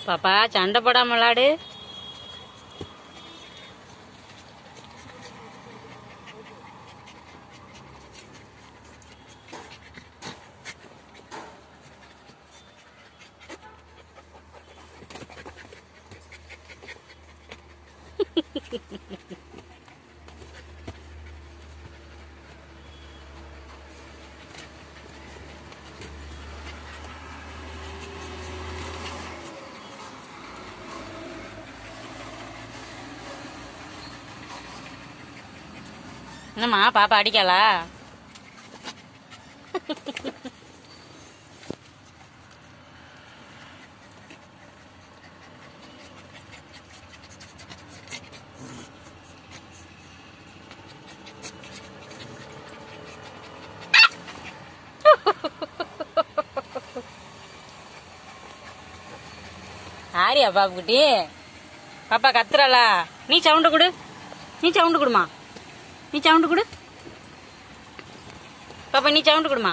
பாப்பா சண்டை போடாம விளாடு என்னம்மா பாப்பா அடிக்காளா ஆரியா பாப்பு குட்டி பாப்பா கத்துறாளா நீ சவுண்டு கொடு நீ சவுண்டு கொடுமா நீ சவுண்டு கொடு பாப்பா நீ சவுண்டு கொடுமா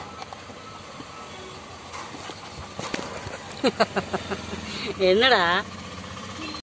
என்னடா